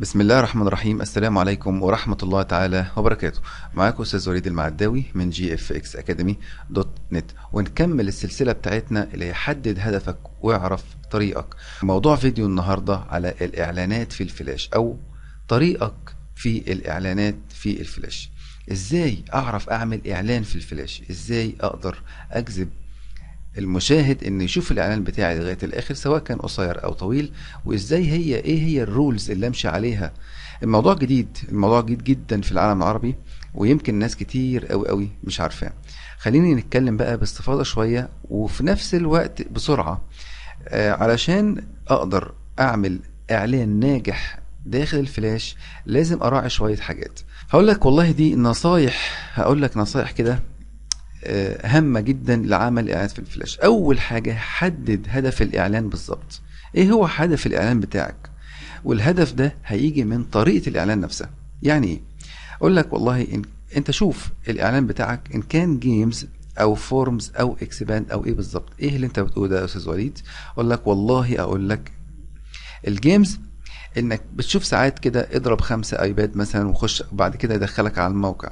بسم الله الرحمن الرحيم السلام عليكم ورحمة الله تعالى وبركاته معاكم أستاذ وليد المعداوي من جي اف اكس اكاديمي دوت نت ونكمل السلسلة بتاعتنا اللي هي حدد هدفك واعرف طريقك موضوع فيديو النهاردة على الإعلانات في الفلاش أو طريقك في الإعلانات في الفلاش إزاي أعرف أعمل إعلان في الفلاش إزاي أقدر أجذب المشاهد ان يشوف الاعلان بتاعي لغايه الاخر سواء كان قصير او طويل وازاي هي ايه هي الرولز اللي امشي عليها الموضوع جديد الموضوع جديد جدا في العالم العربي ويمكن ناس كتير قوي قوي مش عارفاه خليني نتكلم بقى باستفاضه شويه وفي نفس الوقت بسرعه آه علشان اقدر اعمل اعلان ناجح داخل الفلاش لازم اراعي شويه حاجات هقول لك والله دي نصايح هقول لك نصايح كده هامة جدا لعمل اعلانات في الفلاش اول حاجة حدد هدف الاعلان بالظبط ايه هو هدف الاعلان بتاعك والهدف ده هيجي من طريقة الاعلان نفسها يعني ايه اقول لك والله إن انت شوف الاعلان بتاعك ان كان جيمز او فورمز او اكسباند او ايه بالظبط ايه اللي انت بتقوله ده يا استاذ وليد اقول لك والله اقول لك الجيمز انك بتشوف ساعات كده اضرب خمسة ايباد مثلا وخش وبعد كده يدخلك على الموقع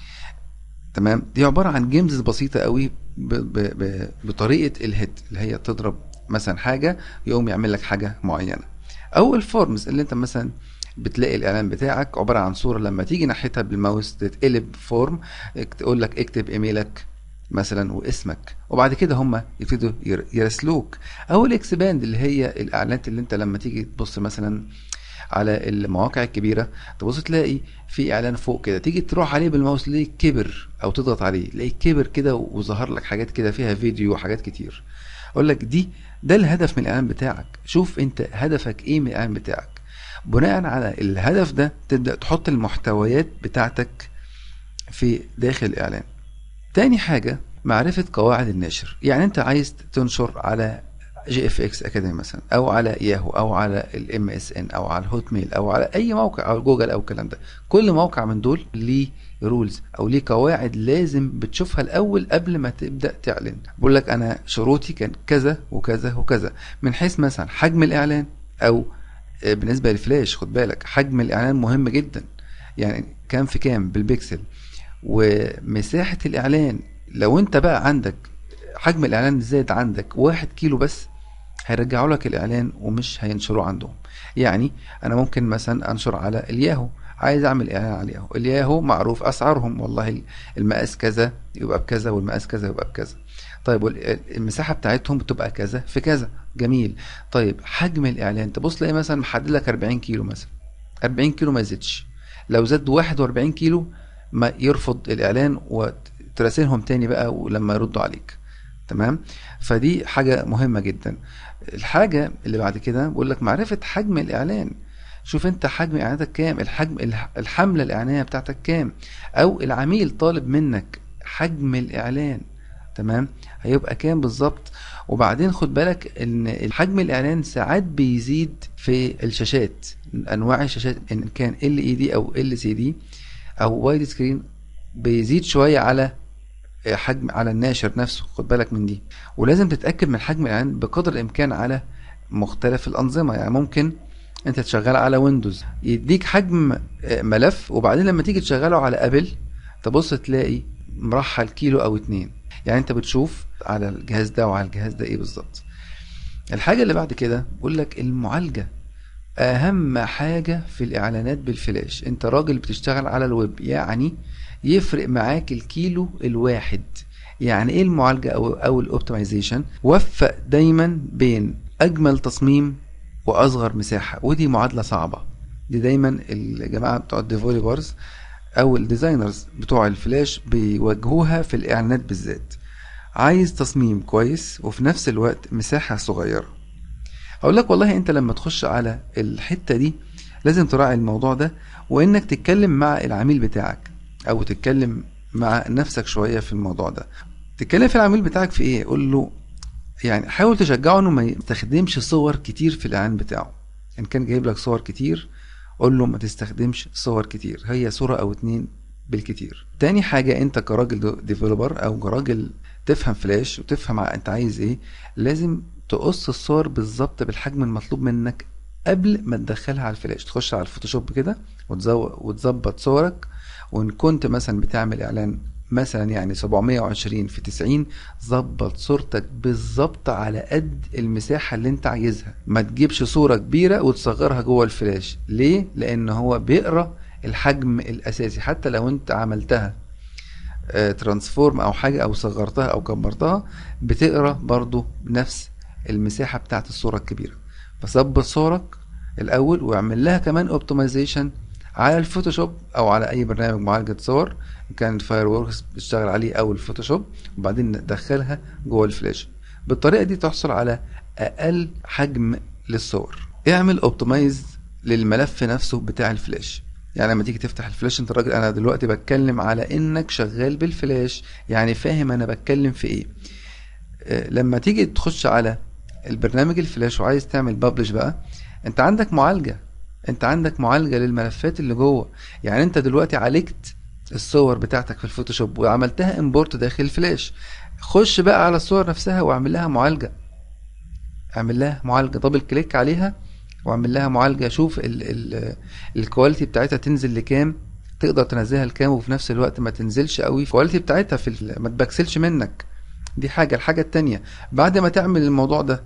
تمام دي عباره عن جيمز بسيطه قوي ب ب ب بطريقه الهيت اللي هي تضرب مثلا حاجه يقوم يعمل لك حاجه معينه او الفورمز اللي انت مثلا بتلاقي الاعلان بتاعك عباره عن صوره لما تيجي ناحيتها بالماوس تتقلب فورم تقول لك اكتب ايميلك مثلا واسمك وبعد كده هم يبتدوا يرسلوك او الاكسباند اللي هي الاعلانات اللي انت لما تيجي تبص مثلا على المواقع الكبيره تبص تلاقي في اعلان فوق كده تيجي تروح عليه بالماوس تلاقيه كبر او تضغط عليه تلاقيه كبر كده وظهر لك حاجات كده فيها فيديو وحاجات كتير اقول لك دي ده الهدف من الاعلان بتاعك شوف انت هدفك ايه من الاعلان بتاعك بناء على الهدف ده تبدا تحط المحتويات بتاعتك في داخل الاعلان تاني حاجه معرفه قواعد النشر يعني انت عايز تنشر على جي اف اكس اكاديمي مثلا او على ياهو او على الام اس ان او على الهوت ميل او على اي موقع او جوجل او الكلام ده كل موقع من دول ليه رولز او ليه قواعد لازم بتشوفها الاول قبل ما تبدا تعلن بقول لك انا شروطي كان كذا وكذا وكذا من حيث مثلا حجم الاعلان او بالنسبه للفلاش خد بالك حجم الاعلان مهم جدا يعني كام في كام بالبكسل ومساحه الاعلان لو انت بقى عندك حجم الاعلان زاد عندك واحد كيلو بس هيرجعوا لك الاعلان ومش هينشروه عندهم يعني انا ممكن مثلا انشر على الياهو عايز اعمل اعلان على الياهو الياهو معروف اسعارهم والله المقاس كذا يبقى بكذا والمقاس كذا يبقى بكذا طيب المساحه بتاعتهم بتبقى كذا في كذا جميل طيب حجم الاعلان تبص تلاقي مثلا محدد لك 40 كيلو مثلا 40 كيلو ما يزيدش لو زاد 41 كيلو ما يرفض الاعلان وتراسلهم تاني بقى ولما يردوا عليك تمام فدي حاجه مهمه جدا الحاجه اللي بعد كده بقول لك معرفه حجم الاعلان شوف انت حجم اعلاناتك كام الحجم الحمله الاعلانيه بتاعتك كام او العميل طالب منك حجم الاعلان تمام هيبقى كام بالظبط وبعدين خد بالك ان حجم الاعلان ساعات بيزيد في الشاشات انواع الشاشات ان كان ال اي دي او ال سي دي او وايد سكرين بيزيد شويه على حجم على الناشر نفسه خد بالك من دي ولازم تتاكد من حجم الاعلان بقدر الامكان على مختلف الانظمه يعني ممكن انت تشغل على ويندوز يديك حجم ملف وبعدين لما تيجي تشغله على ابل تبص تلاقي مرحل كيلو او اتنين يعني انت بتشوف على الجهاز ده وعلى الجهاز ده ايه بالظبط الحاجه اللي بعد كده بقول لك المعالجه اهم حاجه في الاعلانات بالفلاش انت راجل بتشتغل على الويب يعني يفرق معاك الكيلو الواحد يعني ايه المعالجه او او الاوبتمايزيشن وفق دايما بين اجمل تصميم واصغر مساحه ودي معادله صعبه دي دايما الجماعه بتوع الديفولبرز او الديزاينرز بتوع الفلاش بيواجهوها في الاعلانات بالذات عايز تصميم كويس وفي نفس الوقت مساحه صغيره اقول لك والله انت لما تخش على الحته دي لازم تراعي الموضوع ده وانك تتكلم مع العميل بتاعك او تتكلم مع نفسك شويه في الموضوع ده تتكلم في العميل بتاعك في ايه قول له يعني حاول تشجعه انه ما يستخدمش صور كتير في الاعلان بتاعه ان كان جايب لك صور كتير قول له ما تستخدمش صور كتير هي صوره او اتنين بالكتير تاني حاجه انت كراجل ديفلوبر او كراجل تفهم فلاش وتفهم انت عايز ايه لازم تقص الصور بالظبط بالحجم المطلوب منك قبل ما تدخلها على الفلاش تخش على الفوتوشوب كده وتظبط صورك وان كنت مثلا بتعمل اعلان مثلا يعني 720 في 90 ظبط صورتك بالظبط على قد المساحة اللي انت عايزها ما تجيبش صورة كبيرة وتصغرها جوه الفلاش ليه؟ لان هو بيقرأ الحجم الاساسي حتى لو انت عملتها ترانسفورم او حاجة او صغرتها او كبرتها بتقرأ برضو نفس المساحة بتاعت الصورة الكبيرة فظبط صورك الاول واعمل لها كمان اوبتمايزيشن على الفوتوشوب او على اي برنامج معالجه صور كان الفاير ووركس بتشتغل عليه او الفوتوشوب وبعدين ندخلها جوه الفلاش بالطريقه دي تحصل على اقل حجم للصور اعمل اوبتمايز للملف نفسه بتاع الفلاش يعني لما تيجي تفتح الفلاش انت راجل انا دلوقتي بتكلم على انك شغال بالفلاش يعني فاهم انا بتكلم في ايه لما تيجي تخش على البرنامج الفلاش وعايز تعمل بابلش بقى انت عندك معالجه انت عندك معالجه للملفات اللي جوه يعني انت دلوقتي عالجت الصور بتاعتك في الفوتوشوب وعملتها امبورت داخل الفلاش خش بقى على الصور نفسها واعمل لها معالجه اعمل لها معالجه دبل كليك عليها واعمل لها معالجه شوف الكواليتي بتاعتها تنزل لكام تقدر تنزلها لكام وفي نفس الوقت ما تنزلش قوي الكواليتي بتاعتها في ما تبكسلش منك دي حاجه الحاجه التانية بعد ما تعمل الموضوع ده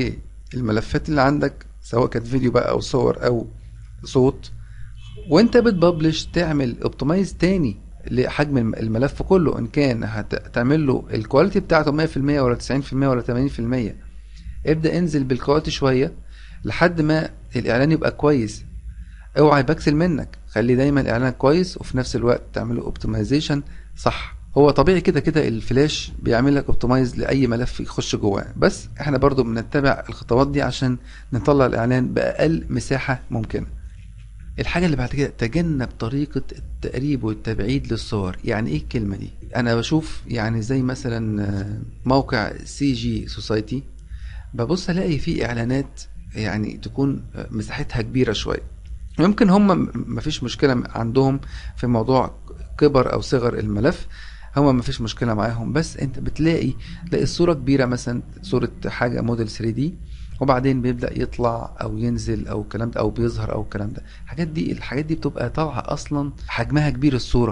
للملفات اللي عندك سواء كانت فيديو بقى او صور او صوت وانت بتبلش تعمل اوبتمايز تاني لحجم الملف كله ان كان هتعمل له الكواليتي بتاعته 100% ولا 90% ولا 80% ابدا انزل بالكواليتي شويه لحد ما الاعلان يبقى كويس اوعى يبكسل منك خلي دايما الاعلان كويس وفي نفس الوقت تعمله اوبتمايزيشن صح هو طبيعي كده كده الفلاش بيعمل لك اوبتمايز لاي ملف يخش جواه بس احنا برضو بنتبع الخطوات دي عشان نطلع الاعلان باقل مساحه ممكنه الحاجة اللي بعد كده تجنب طريقة التقريب والتبعيد للصور يعني ايه الكلمة دي انا بشوف يعني زي مثلا موقع سي جي سوسايتي ببص الاقي فيه اعلانات يعني تكون مساحتها كبيرة شوية يمكن هم مفيش مشكلة عندهم في موضوع كبر او صغر الملف هما مفيش مشكلة معاهم بس انت بتلاقي تلاقي الصورة كبيرة مثلا صورة حاجة موديل 3 دي وبعدين بيبدا يطلع او ينزل او الكلام ده او بيظهر او الكلام ده الحاجات دي الحاجات دي بتبقى طالعه اصلا حجمها كبير الصوره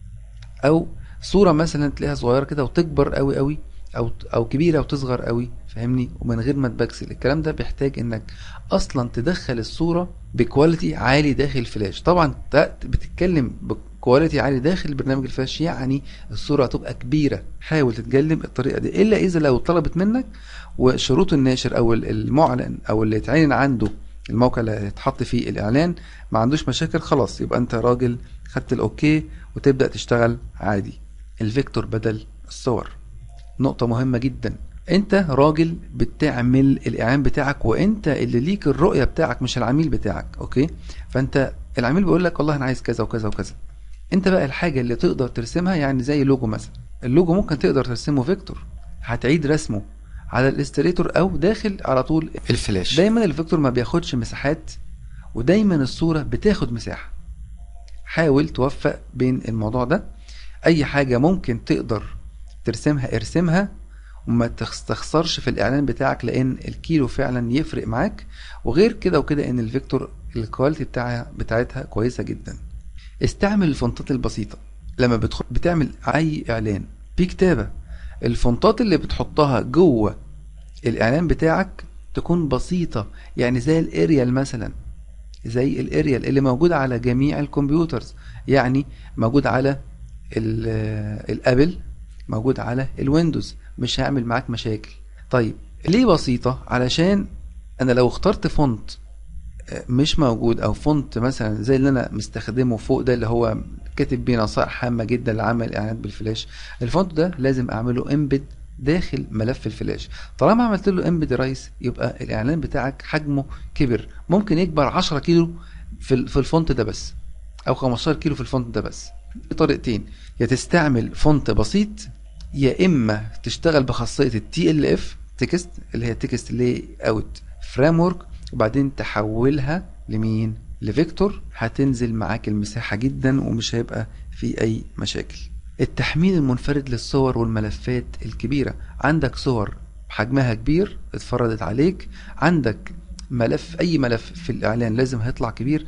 او صوره مثلا تلاقيها صغيره كده وتكبر قوي قوي او او كبيره وتصغر قوي فاهمني ومن غير ما تبكسل الكلام ده بيحتاج انك اصلا تدخل الصوره بكواليتي عالي داخل الفلاش طبعا بتتكلم بكواليتي عالي داخل برنامج الفلاش يعني الصوره هتبقى كبيره حاول تتكلم الطريقه دي الا اذا لو طلبت منك وشروط الناشر او المعلن او اللي اتعلن عنده الموقع اللي هيتحط فيه الاعلان ما عندوش مشاكل خلاص يبقى انت راجل خدت الاوكي وتبدا تشتغل عادي الفيكتور بدل الصور نقطة مهمة جدا انت راجل بتعمل الاعلان بتاعك وانت اللي ليك الرؤية بتاعك مش العميل بتاعك اوكي فانت العميل بيقول لك والله انا عايز كذا وكذا وكذا انت بقى الحاجة اللي تقدر ترسمها يعني زي لوجو مثلا اللوجو ممكن تقدر ترسمه فيكتور هتعيد رسمه على الاستريتور او داخل على طول الفلاش دايما الفيكتور ما بياخدش مساحات ودايما الصورة بتاخد مساحة حاول توفق بين الموضوع ده اي حاجة ممكن تقدر ترسمها ارسمها وما تستخسرش في الاعلان بتاعك لان الكيلو فعلا يفرق معاك وغير كده وكده ان الفيكتور الكواليتي بتاعها بتاعتها كويسه جدا استعمل الفونتات البسيطه لما بتخ... بتعمل اي اعلان بكتابه الفونتات اللي بتحطها جوه الاعلان بتاعك تكون بسيطه يعني زي الاريال مثلا زي الاريال اللي موجود على جميع الكمبيوترز يعني موجود على الابل موجود على الويندوز مش هيعمل معاك مشاكل طيب ليه بسيطة علشان انا لو اخترت فونت مش موجود او فونت مثلا زي اللي انا مستخدمه فوق ده اللي هو كاتب بيه نصائح هامة جدا لعمل اعلانات بالفلاش الفونت ده لازم اعمله امبد داخل ملف الفلاش طالما عملت له امبد رايس يبقى الاعلان بتاعك حجمه كبر ممكن يكبر 10 كيلو في في الفونت ده بس او 15 كيلو في الفونت ده بس بطريقتين يا تستعمل فونت بسيط يا اما تشتغل بخاصيه التي ال اف تكست اللي هي تكست لاي اوت فريم ورك وبعدين تحولها لمين لفيكتور هتنزل معاك المساحه جدا ومش هيبقى في اي مشاكل التحميل المنفرد للصور والملفات الكبيره عندك صور حجمها كبير اتفرضت عليك عندك ملف اي ملف في الاعلان لازم هيطلع كبير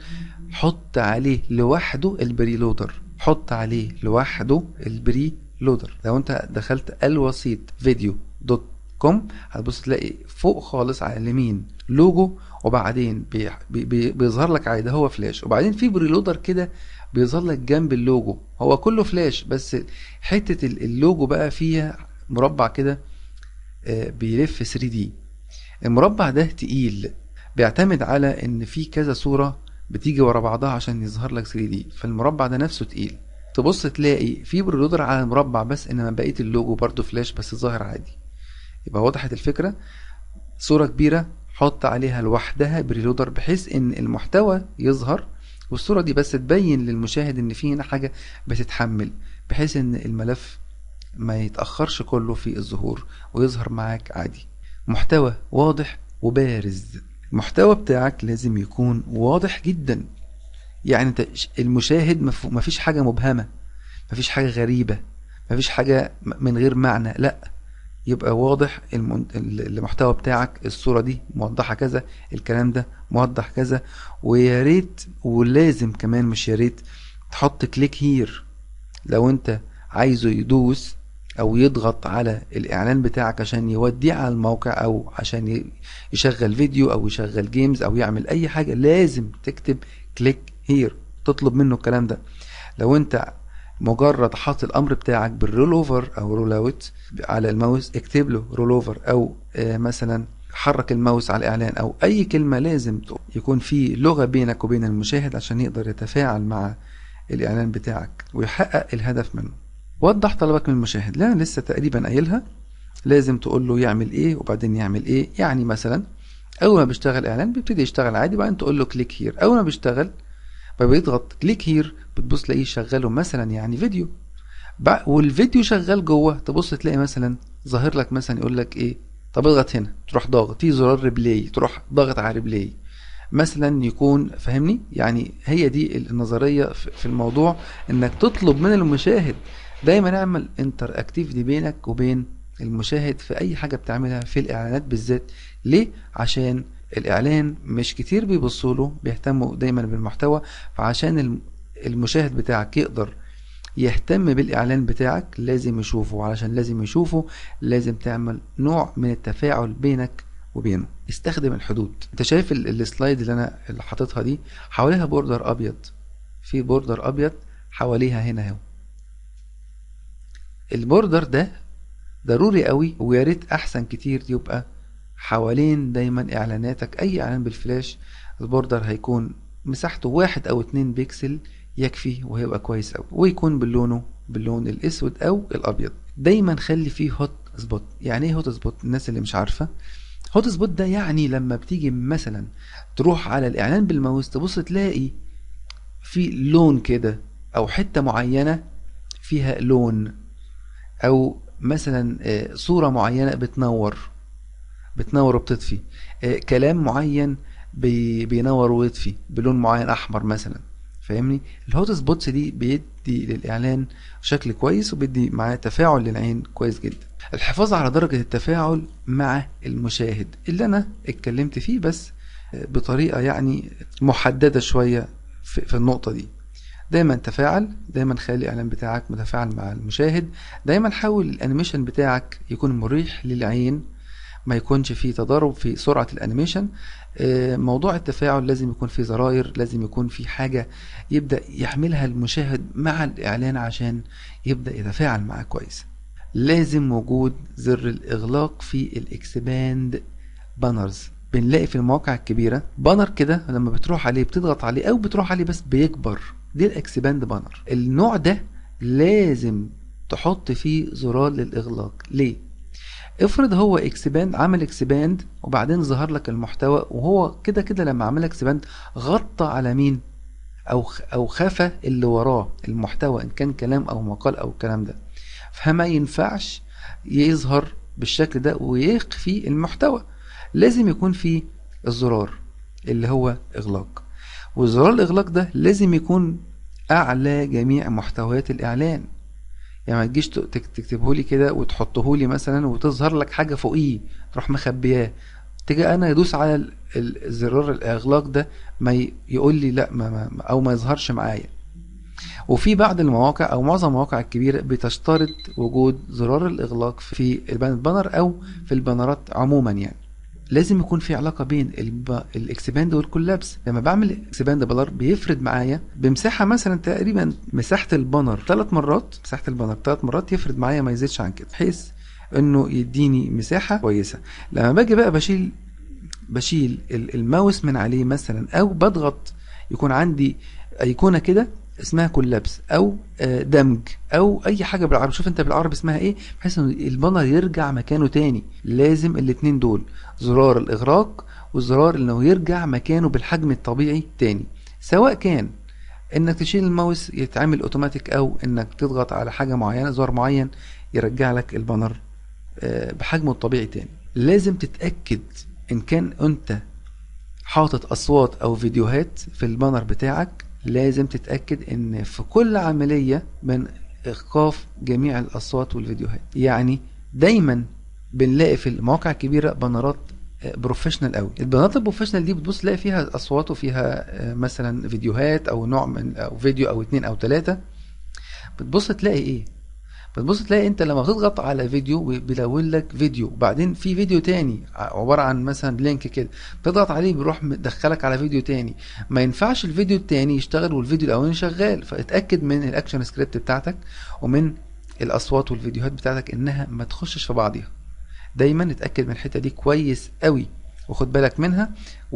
حط عليه لوحده البري لودر حط عليه لوحده البري لودر لو انت دخلت الوسيط فيديو دوت كوم هتبص تلاقي فوق خالص على اليمين لوجو وبعدين بي بي بيظهر لك عادي هو فلاش وبعدين في بريلودر كده بيظهر لك جنب اللوجو هو كله فلاش بس حته اللوجو بقى فيها مربع كده آه، بيلف 3 دي المربع ده تقيل بيعتمد على ان في كذا صوره بتيجي ورا بعضها عشان يظهر لك 3 دي فالمربع ده نفسه تقيل تبص تلاقي في بريلودر على المربع بس انما بقيه اللوجو برضو فلاش بس ظاهر عادي يبقى وضحت الفكره صوره كبيره حط عليها لوحدها بريلودر بحيث ان المحتوى يظهر والصورة دي بس تبين للمشاهد ان في هنا حاجة بتتحمل بحيث ان الملف ما يتأخرش كله في الظهور ويظهر معاك عادي محتوى واضح وبارز المحتوى بتاعك لازم يكون واضح جدا يعني انت المشاهد مفيش حاجة مبهمة مفيش حاجة غريبة مفيش حاجة من غير معنى لا يبقى واضح المحتوى بتاعك الصورة دي موضحة كذا الكلام ده موضح كذا ويا ريت ولازم كمان مش يا ريت تحط كليك هير لو انت عايزه يدوس او يضغط على الاعلان بتاعك عشان يوديه على الموقع او عشان يشغل فيديو او يشغل جيمز او يعمل اي حاجة لازم تكتب كليك هير تطلب منه الكلام ده لو انت مجرد حط الامر بتاعك بالرول اوفر او رول اوت على الماوس اكتب له رول اوفر او آه، مثلا حرك الماوس على الاعلان او اي كلمه لازم يكون في لغه بينك وبين المشاهد عشان يقدر يتفاعل مع الاعلان بتاعك ويحقق الهدف منه وضح طلبك من المشاهد لا لسه تقريبا قايلها لازم تقول له يعمل ايه وبعدين يعمل ايه يعني مثلا اول ما بيشتغل اعلان بيبتدي يشتغل عادي وبعدين تقول له كليك هير اول ما بيشتغل فبيضغط كليك هير بتبص تلاقيه شغله مثلا يعني فيديو والفيديو شغال جوه تبص تلاقي مثلا ظاهر لك مثلا يقول لك ايه طب اضغط هنا تروح ضاغط في زرار ريبلاي تروح ضاغط على ريبلاي مثلا يكون فاهمني يعني هي دي النظريه في الموضوع انك تطلب من المشاهد دايما اعمل انتر اكتيفيتي بينك وبين المشاهد في اي حاجه بتعملها في الاعلانات بالذات ليه عشان الاعلان مش كتير بيبصوا له بيهتموا دايما بالمحتوى فعشان المشاهد بتاعك يقدر يهتم بالاعلان بتاعك لازم يشوفه علشان لازم يشوفه لازم تعمل نوع من التفاعل بينك وبينه استخدم الحدود انت شايف السلايد اللي انا اللي حاططها دي حواليها بوردر ابيض في بوردر ابيض حواليها هنا اهو البوردر ده ضروري قوي ويا ريت احسن كتير يبقى حوالين دايما اعلاناتك اي اعلان بالفلاش البوردر هيكون مساحته واحد او اتنين بيكسل يكفي وهيبقى كويس قوي ويكون بلونه باللون الاسود او الابيض دايما خلي فيه هوت سبوت يعني ايه هوت سبوت الناس اللي مش عارفه هوت سبوت ده يعني لما بتيجي مثلا تروح على الاعلان بالماوس تبص تلاقي في لون كده او حته معينه فيها لون او مثلا آه، صوره معينه بتنور بتنور وبتطفي آه، كلام معين بينور ويطفي بلون معين احمر مثلا فاهمني الهوت سبوتس دي بيدي للاعلان شكل كويس وبيدي معاه تفاعل للعين كويس جدا الحفاظ على درجة التفاعل مع المشاهد اللي انا اتكلمت فيه بس بطريقة يعني محددة شوية في, في النقطة دي دايما تفاعل دايما خلي الاعلان بتاعك متفاعل مع المشاهد دايما حاول الانيميشن بتاعك يكون مريح للعين ما يكونش فيه تضارب في سرعة الانيميشن آه، موضوع التفاعل لازم يكون فيه زراير لازم يكون فيه حاجة يبدأ يحملها المشاهد مع الإعلان عشان يبدأ يتفاعل معاه كويس لازم وجود زر الإغلاق في الإكسباند بانرز بنلاقي في المواقع الكبيرة بانر كده لما بتروح عليه بتضغط عليه أو بتروح عليه بس بيكبر دي الإكسباند بانر النوع ده لازم تحط فيه زرار للإغلاق ليه؟ افرض هو اكسباند عمل اكسباند وبعدين ظهر لك المحتوى وهو كده كده لما عمل اكسباند غطى على مين او او خفى اللي وراه المحتوى ان كان كلام او مقال او الكلام ده فما ينفعش يظهر بالشكل ده ويخفي المحتوى لازم يكون في الزرار اللي هو اغلاق وزرار الاغلاق ده لازم يكون اعلى جميع محتويات الاعلان يعني ما تجيش تكتبه لي كده وتحطه لي مثلا وتظهر لك حاجه فوقيه تروح مخبياه تيجي انا يدوس على ال- ال- الزرار الاغلاق ده ما ي- يقول لي لا ما ما او ما يظهرش معايا وفي بعض المواقع او معظم المواقع الكبيره بتشترط وجود زرار الاغلاق في البان- البانر او في البانرات عموما يعني لازم يكون في علاقه بين الب... الاكسباند والكولابس لما بعمل اكسباند بانر بيفرد معايا بمساحه مثلا تقريبا مساحه البانر ثلاث مرات مساحه البانر ثلاث مرات يفرد معايا ما يزيدش عن كده بحيث انه يديني مساحه كويسه لما باجي بقى بشيل بشيل ال- الماوس من عليه مثلا او بضغط يكون عندي ايقونه كده اسمها كولابس او آه، دمج او اي حاجه بالعربي شوف انت بالعربي اسمها ايه بحيث ان البانر يرجع مكانه تاني لازم الاتنين دول زرار الاغراق والزرار انه يرجع مكانه بالحجم الطبيعي تاني سواء كان انك تشيل الماوس يتعمل اوتوماتيك او انك تضغط على حاجه معينه زرار معين يرجع لك البانر آه، بحجمه الطبيعي تاني لازم تتاكد ان كان انت حاطط اصوات او فيديوهات في البانر بتاعك لازم تتاكد ان في كل عمليه من ايقاف جميع الاصوات والفيديوهات يعني دايما بنلاقي في المواقع الكبيره بانرات آه، بروفيشنال قوي البانرات البروفيشنال دي بتبص تلاقي فيها اصوات وفيها آه، مثلا فيديوهات او نوع من او فيديو او اتنين او تلاتة بتبص تلاقي ايه بتبص تلاقي انت لما تضغط على فيديو بيلون لك فيديو وبعدين في فيديو تاني عباره عن مثلا لينك كده تضغط عليه بيروح مدخلك على فيديو تاني ما ينفعش الفيديو التاني يشتغل والفيديو الاولاني شغال فاتاكد من الاكشن سكريبت بتاعتك ومن الاصوات والفيديوهات بتاعتك انها ما تخشش في بعضها دايما اتاكد من الحته دي كويس قوي وخد بالك منها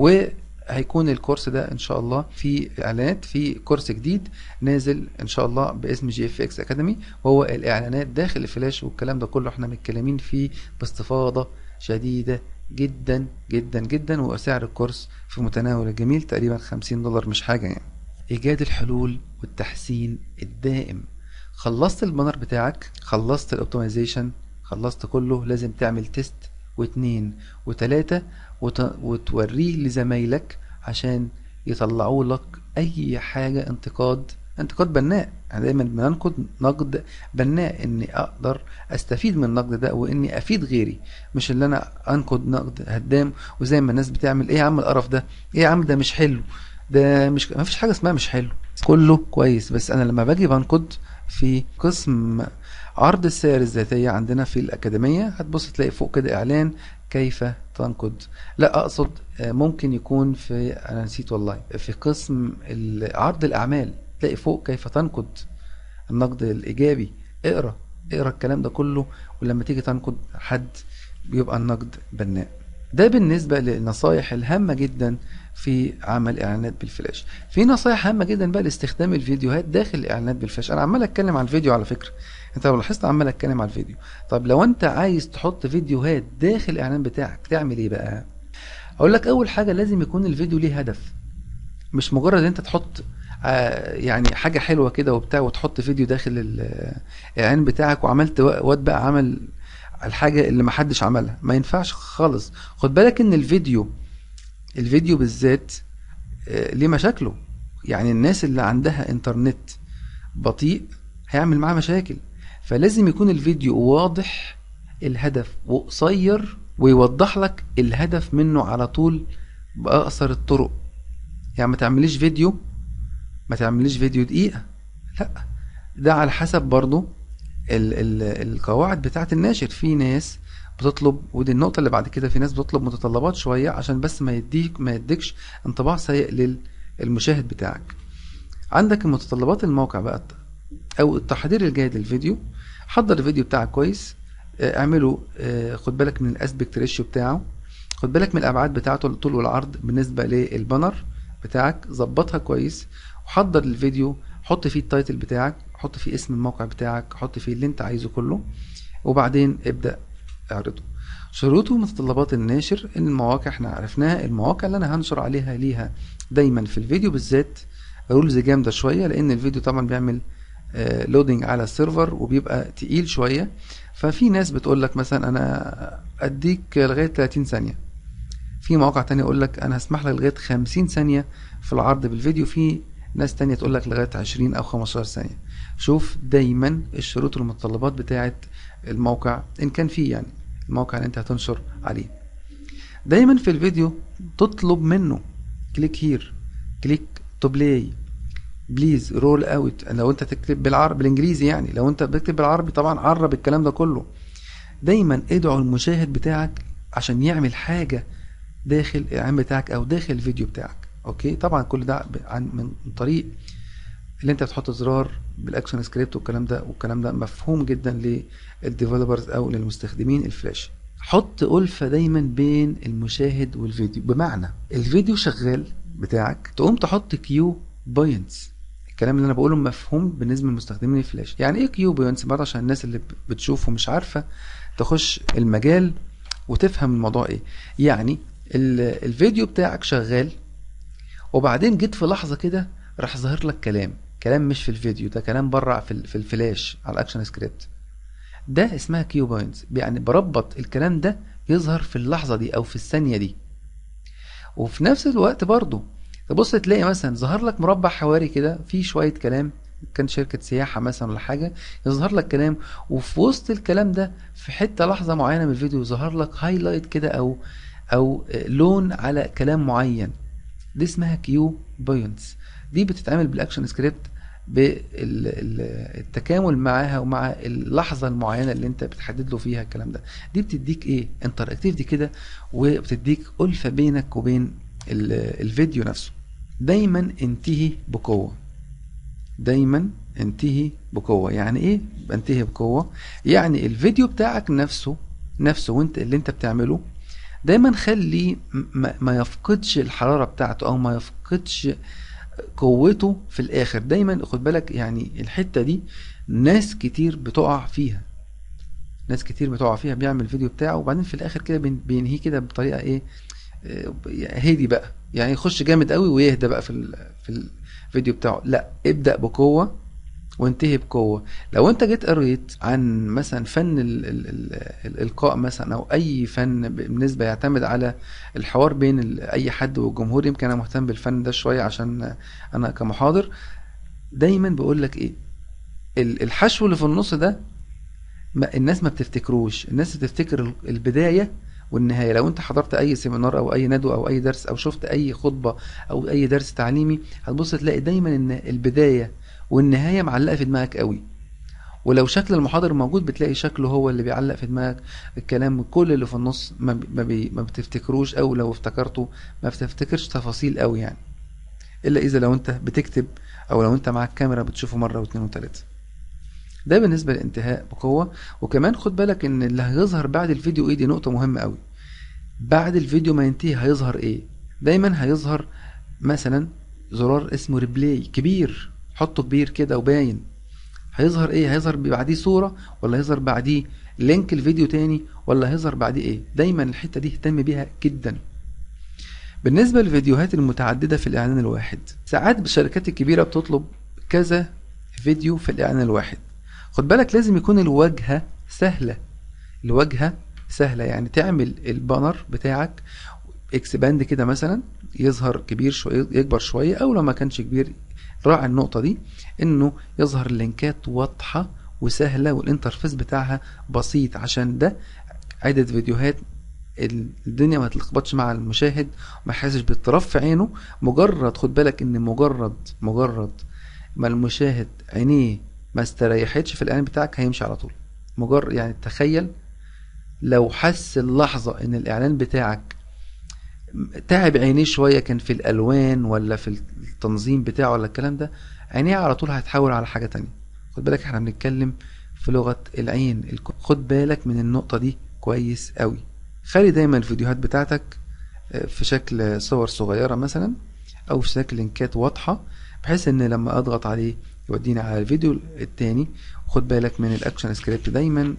وهيكون الكورس ده ان شاء الله في اعلانات في كورس جديد نازل ان شاء الله باسم جي اف اكس اكاديمي وهو الاعلانات داخل الفلاش والكلام ده كله احنا متكلمين فيه باستفاضه شديده جدا جدا جدا وسعر الكورس في متناول الجميل تقريبا 50 دولار مش حاجه يعني ايجاد الحلول والتحسين الدائم خلصت البانر بتاعك خلصت الاوبتمايزيشن خلصت كله لازم تعمل تيست واتنين وتلاتة وت... وتوريه لزمايلك عشان يطلعوا لك اي حاجة انتقاد انتقاد بناء يعني دايما بننقد نقد بناء اني اقدر استفيد من النقد ده واني افيد غيري مش اللي انا انقد نقد هدام وزي ما الناس بتعمل ايه يا عم القرف ده ايه يا عم ده مش حلو ده مش ما فيش حاجه اسمها مش حلو كله كويس بس انا لما باجي بنقد في قسم عرض السير الذاتية عندنا في الأكاديمية هتبص تلاقي فوق كده إعلان كيف تنقد لا أقصد آه، ممكن يكون في أنا نسيت والله في قسم ال- عرض الأعمال تلاقي فوق كيف تنقد النقد الإيجابي اقرأ اقرأ الكلام ده كله ولما تيجي تنقد حد بيبقى النقد بناء ده بالنسبة للنصايح الهامة جدا في عمل اعلانات بالفلاش في نصايح هامة جدا بقى لاستخدام الفيديوهات داخل الاعلانات بالفلاش انا عمال اتكلم عن الفيديو على فكرة انت لو لاحظت عمال اتكلم عن الفيديو طب لو انت عايز تحط فيديوهات داخل الاعلان بتاعك تعمل ايه بقى اقول لك اول حاجة لازم يكون الفيديو ليه هدف مش مجرد ان انت تحط آه، يعني حاجة حلوة كده وبتاع وتحط فيديو داخل ال- الاعلان بتاعك وعملت واد بقى عمل الحاجة اللي محدش عملها ما ينفعش خالص خد بالك ان الفيديو الفيديو بالذات آه، ليه مشاكله يعني الناس اللي عندها انترنت بطيء هيعمل معاه مشاكل فلازم يكون الفيديو واضح الهدف وقصير ويوضح لك الهدف منه على طول بأقصر الطرق يعني ما تعمليش فيديو ما تعمليش فيديو دقيقة لا ده على حسب برضو ال ال القواعد بتاعة الناشر في ناس بتطلب ودي النقطة اللي بعد كده في ناس بتطلب متطلبات شوية عشان بس ما يديك ما يديكش انطباع سيء للمشاهد بتاعك عندك متطلبات الموقع بقى او التحضير الجيد للفيديو حضر الفيديو بتاعك كويس آه، اعمله آه، خد بالك من الاسبكت ريشيو بتاعه خد بالك من الابعاد بتاعته الطول والعرض بالنسبه للبانر بتاعك ظبطها كويس وحضر الفيديو حط فيه التايتل بتاعك حط فيه اسم الموقع بتاعك حط فيه اللي انت عايزه كله وبعدين ابدا اعرضه شروط ومتطلبات الناشر ان المواقع احنا عرفناها المواقع اللي انا هنشر عليها ليها دايما في الفيديو بالذات رولز جامده شويه لان الفيديو طبعا بيعمل لودنج على السيرفر وبيبقى تقيل شويه ففي ناس بتقول لك مثلا انا اديك لغايه 30 ثانيه في مواقع تانية يقول لك انا هسمح لك لغايه 50 ثانيه في العرض بالفيديو في ناس تانية تقول لك لغايه 20 او 15 ثانيه شوف دايما الشروط والمتطلبات بتاعه الموقع ان كان فيه يعني الموقع اللي انت هتنشر عليه دايما في الفيديو تطلب منه كليك هير كليك تو بلاي بليز رول اوت لو انت تكتب بالعربي بالانجليزي يعني لو انت بتكتب بالعربي طبعا عرب الكلام ده كله دايما ادعو المشاهد بتاعك عشان يعمل حاجه داخل الاعلان بتاعك او داخل الفيديو بتاعك اوكي طبعا كل ده عن من طريق اللي انت بتحط زرار بالاكشن سكريبت والكلام ده والكلام ده مفهوم جدا للديفلوبرز او للمستخدمين الفلاش حط ألفة دايما بين المشاهد والفيديو بمعنى الفيديو شغال بتاعك تقوم تحط كيو بوينتس الكلام اللي انا بقوله مفهوم بالنسبه للمستخدمين الفلاش يعني ايه كيو بوينتس برضه عشان الناس اللي بتشوفه مش عارفه تخش المجال وتفهم الموضوع ايه يعني الفيديو بتاعك شغال وبعدين جيت في لحظه كده راح ظاهر لك كلام كلام مش في الفيديو ده كلام بره في, في الفلاش على الاكشن سكريبت ده اسمها كيو بوينتس يعني بربط الكلام ده يظهر في اللحظه دي او في الثانيه دي وفي نفس الوقت برضو تبص تلاقي مثلا ظهر لك مربع حواري كده فيه شويه كلام كان شركة سياحة مثلا ولا حاجة يظهر لك كلام وفي وسط الكلام ده في حتة لحظة معينة من الفيديو يظهر لك هايلايت كده أو أو لون على كلام معين دي اسمها كيو بوينتس دي بتتعمل بالاكشن سكريبت بالتكامل معاها ومع اللحظه المعينه اللي انت بتحدد له فيها الكلام ده دي بتديك ايه انتراكتيفيتي كده وبتديك الفه بينك وبين الفيديو نفسه دايما انتهي بقوه دايما انتهي بقوه يعني ايه بنتهي بقوه يعني الفيديو بتاعك نفسه نفسه وانت اللي انت بتعمله دايما خلي ما يفقدش الحراره بتاعته او ما يفقدش قوته في الاخر دايما خد بالك يعني الحته دي ناس كتير بتقع فيها ناس كتير بتقع فيها بيعمل الفيديو بتاعه وبعدين في الاخر كده بينهيه كده بطريقه ايه آه، هادي بقى يعني يخش جامد قوي ويهدى بقى في في الفيديو بتاعه لا ابدا بقوه وانتهي بقوه لو انت جيت قريت عن مثلا فن ال ال ال الالقاء مثلا او اي فن بالنسبه يعتمد على الحوار بين اي حد والجمهور يمكن انا مهتم بالفن ده شويه عشان انا كمحاضر دايما بقول لك ايه الحشو اللي في النص ده ما الناس ما بتفتكروش الناس بتفتكر البدايه والنهايه لو انت حضرت اي سيمينار او اي ندوه او اي درس او شفت اي خطبه او اي درس تعليمي هتبص تلاقي دايما ان البدايه والنهايه معلقه في دماغك قوي ولو شكل المحاضر موجود بتلاقي شكله هو اللي بيعلق في دماغك الكلام كل اللي في النص ما, بي ما بتفتكروش او لو افتكرته ما بتفتكرش تفاصيل قوي يعني الا اذا لو انت بتكتب او لو انت معاك كاميرا بتشوفه مره واثنين وثلاثه ده بالنسبه للانتهاء بقوه وكمان خد بالك ان اللي هيظهر بعد الفيديو ايه دي نقطه مهمه قوي بعد الفيديو ما ينتهي هيظهر ايه دايما هيظهر مثلا زرار اسمه ريبلاي كبير حطه كبير كده وباين هيظهر ايه هيظهر بعديه صورة ولا هيظهر بعديه لينك الفيديو تاني ولا هيظهر بعديه ايه دايما الحتة دي اهتم بيها جدا بالنسبة للفيديوهات المتعددة في الإعلان الواحد ساعات الشركات الكبيرة بتطلب كذا فيديو في الإعلان الواحد خد بالك لازم يكون الواجهة سهلة الواجهة سهلة يعني تعمل البانر بتاعك اكسباند كده مثلا يظهر كبير شوية يكبر شوية او لو ما كانش كبير راعي النقطة دي انه يظهر اللينكات واضحة وسهلة والانترفيس بتاعها بسيط عشان ده عدة فيديوهات الدنيا ما تلخبطش مع المشاهد وما يحسش باضطراب في عينه مجرد خد بالك ان مجرد مجرد ما المشاهد عينيه ما استريحتش في الاعلان بتاعك هيمشي على طول مجرد يعني تخيل لو حس اللحظة ان الاعلان بتاعك تعب عينيه شويه كان في الالوان ولا في التنظيم بتاعه ولا الكلام ده عينيه على طول هتحول على حاجه تانية خد بالك احنا بنتكلم في لغه العين خد بالك من النقطه دي كويس قوي خلي دايما الفيديوهات بتاعتك آه، في شكل صور صغيره مثلا او في شكل لينكات واضحه بحيث ان لما اضغط عليه يوديني على الفيديو التاني خد بالك من الاكشن سكريبت دايما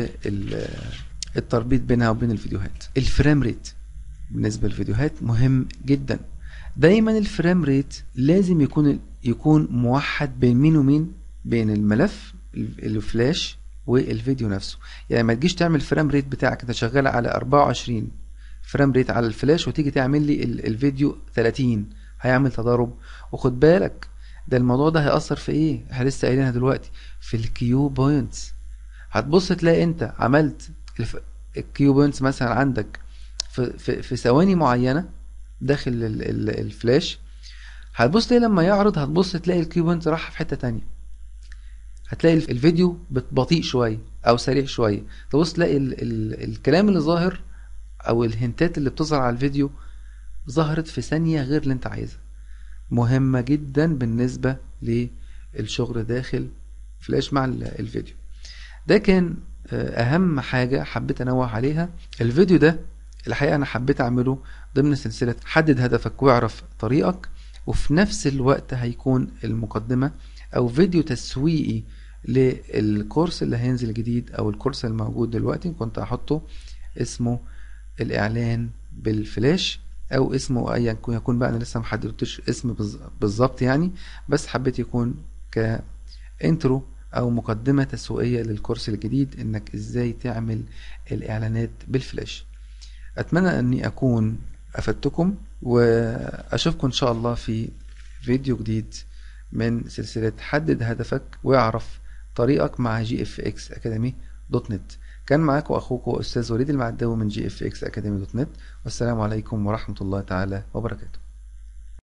والتربيط بينها وبين الفيديوهات الفريم ريت بالنسبة للفيديوهات مهم جدا دايما الفريم ريت لازم يكون يكون موحد بين مين ومين بين الملف الفلاش والفيديو نفسه يعني ما تجيش تعمل فريم ريت بتاعك انت شغال على 24 فريم ريت على الفلاش وتيجي تعمل لي الفيديو 30 هيعمل تضارب وخد بالك ده الموضوع ده هيأثر في ايه احنا لسه قايلينها دلوقتي في الكيو بوينتس هتبص تلاقي انت عملت الكيو بوينتس مثلا عندك في, في, في ثواني معينة داخل ال- ال- الفلاش هتبص تلاقي لما يعرض هتبص تلاقي الكي بوينت راح في حتة تانية هتلاقي الف- الفيديو بت- بطيء شوية او سريع شوية تبص تلاقي ال ال الكلام اللي ظاهر او الهنتات اللي بتظهر على الفيديو ظهرت في ثانية غير اللي انت عايزها مهمة جدا بالنسبة للشغل داخل فلاش مع ال- الفيديو ده كان آه، اهم حاجة حبيت انوه عليها الفيديو ده الحقيقة انا حبيت اعمله ضمن سلسلة حدد هدفك واعرف طريقك وفي نفس الوقت هيكون المقدمة او فيديو تسويقي للكورس اللي هينزل جديد او الكورس الموجود دلوقتي كنت هحطه اسمه الاعلان بالفلاش او اسمه ايا يكون يكون بقى انا لسه محددتش اسم بالز- بالظبط يعني بس حبيت يكون كانترو او مقدمة تسويقية للكورس الجديد انك ازاي تعمل الاعلانات بالفلاش اتمنى اني اكون افدتكم واشوفكم ان شاء الله في فيديو جديد من سلسلة حدد هدفك واعرف طريقك مع جي اف اكس اكاديمي دوت نت كان معاكم اخوكم استاذ وليد المعداوي من جي اف اكس اكاديمي دوت نت والسلام عليكم ورحمة الله تعالى وبركاته